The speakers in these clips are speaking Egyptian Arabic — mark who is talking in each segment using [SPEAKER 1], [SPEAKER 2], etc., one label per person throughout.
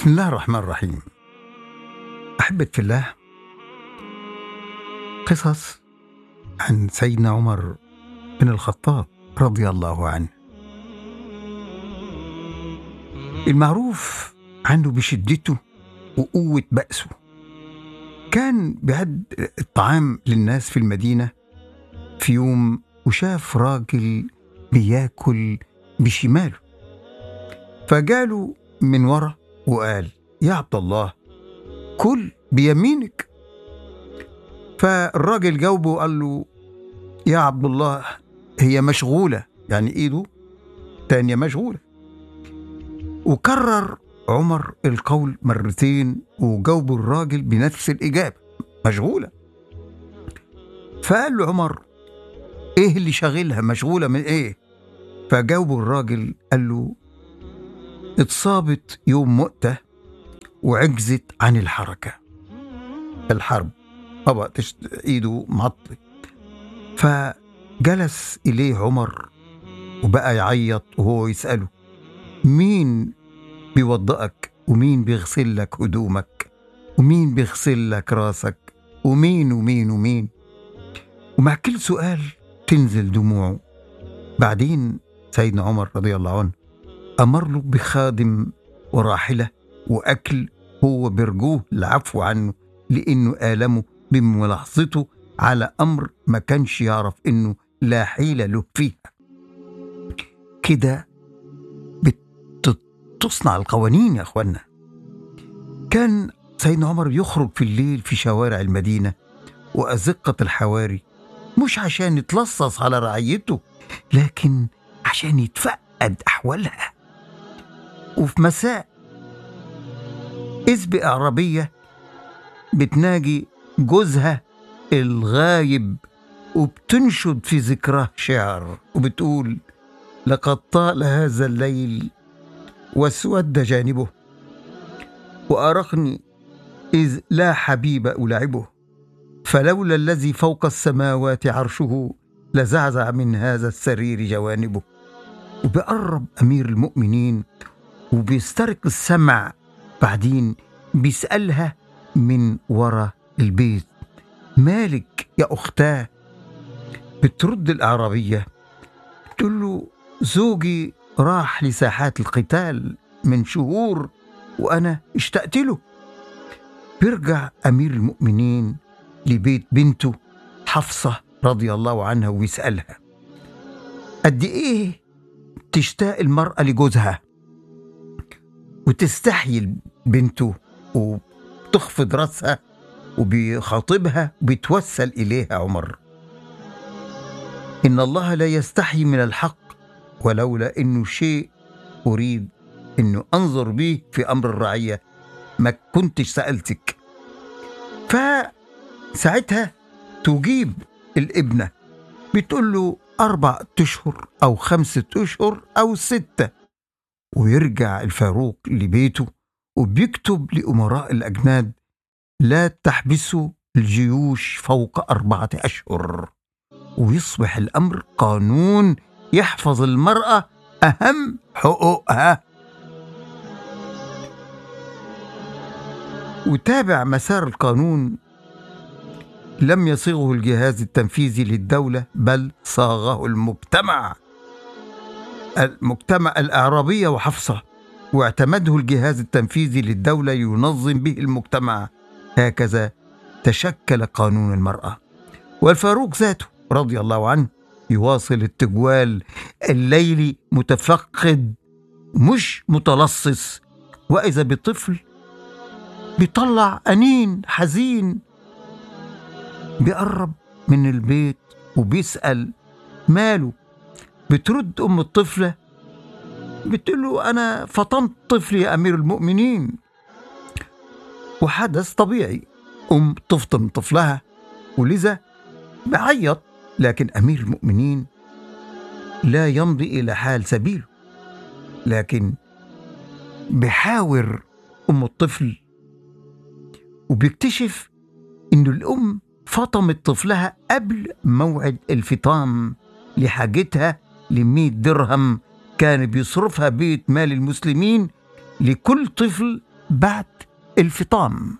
[SPEAKER 1] بسم الله الرحمن الرحيم أحبة في الله قصص عن سيدنا عمر بن الخطاب رضي الله عنه المعروف عنه بشدته وقوة بأسه كان بيعد الطعام للناس في المدينة في يوم وشاف راجل بياكل بشماله فجاله من ورا وقال يا عبد الله كل بيمينك فالراجل جاوبه وقال له يا عبد الله هي مشغولة يعني ايده تانية مشغولة وكرر عمر القول مرتين وجاوب الراجل بنفس الإجابة مشغولة فقال له عمر ايه اللي شاغلها مشغولة من ايه فجاوب الراجل قال له اتصابت يوم مؤتة وعجزت عن الحركة الحرب طبعا ايده معطي فجلس إليه عمر وبقى يعيط وهو يسأله مين بيوضئك ومين بيغسل لك هدومك ومين بيغسل لك راسك ومين ومين ومين ومع كل سؤال تنزل دموعه بعدين سيدنا عمر رضي الله عنه أمر له بخادم وراحلة وأكل هو برجوه العفو عنه لأنه آلمه بملاحظته على أمر ما كانش يعرف إنه لا حيلة له فيها كده بتصنع القوانين يا أخوانا كان سيدنا عمر يخرج في الليل في شوارع المدينة وأزقة الحواري مش عشان يتلصص على رعيته لكن عشان يتفقد أحوالها وفي مساء إذ بأعرابية بتناجي جوزها الغايب وبتنشد في ذكراه شعر وبتقول لقد طال هذا الليل واسود جانبه وأرقني إذ لا حبيب ألعبه فلولا الذي فوق السماوات عرشه لزعزع من هذا السرير جوانبه وبقرب أمير المؤمنين وبيسترق السمع بعدين بيسألها من ورا البيت مالك يا أختاه بترد الأعرابية بتقول له زوجي راح لساحات القتال من شهور وأنا اشتقت له بيرجع أمير المؤمنين لبيت بنته حفصة رضي الله عنها ويسألها قد إيه تشتاق المرأة لجوزها وتستحيي بنته وتخفض راسها وبيخاطبها بيتوسل إليها عمر إن الله لا يستحي من الحق ولولا إنه شيء أريد إنه أنظر به في أمر الرعية ما كنتش سألتك فساعتها تجيب الابنة بتقول له أربع أشهر أو خمسة أشهر أو ستة ويرجع الفاروق لبيته وبيكتب لأمراء الأجناد لا تحبسوا الجيوش فوق أربعة أشهر ويصبح الأمر قانون يحفظ المرأة أهم حقوقها وتابع مسار القانون لم يصيغه الجهاز التنفيذي للدولة بل صاغه المجتمع المجتمع الأعرابية وحفصة واعتمده الجهاز التنفيذي للدولة ينظم به المجتمع هكذا تشكل قانون المرأة والفاروق ذاته رضي الله عنه يواصل التجوال الليلي متفقد مش متلصص وإذا بطفل بيطلع أنين حزين بيقرب من البيت وبيسأل ماله بترد أم الطفلة بتقول له أنا فطمت طفلي يا أمير المؤمنين وحدث طبيعي أم تفطم طفلها ولذا بعيط لكن أمير المؤمنين لا يمضي إلى حال سبيله لكن بحاور أم الطفل وبيكتشف إنه الأم فطمت طفلها قبل موعد الفطام لحاجتها لمئة درهم كان بيصرفها بيت مال المسلمين لكل طفل بعد الفطام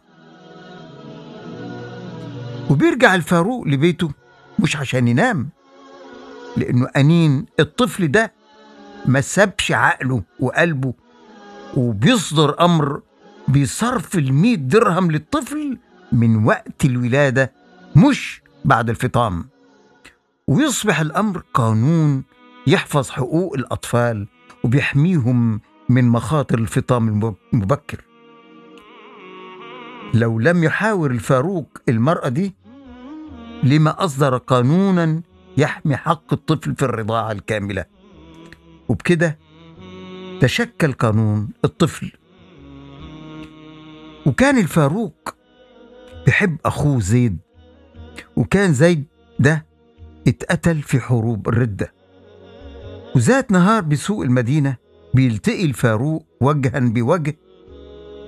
[SPEAKER 1] وبيرجع الفاروق لبيته مش عشان ينام لأنه أنين الطفل ده ما سابش عقله وقلبه وبيصدر أمر بصرف المية درهم للطفل من وقت الولادة مش بعد الفطام ويصبح الأمر قانون يحفظ حقوق الأطفال وبيحميهم من مخاطر الفطام المبكر لو لم يحاور الفاروق المرأة دي لما أصدر قانونا يحمي حق الطفل في الرضاعة الكاملة وبكده تشكل قانون الطفل وكان الفاروق بحب أخوه زيد وكان زيد ده اتقتل في حروب الردة وذات نهار بسوق المدينة بيلتقي الفاروق وجها بوجه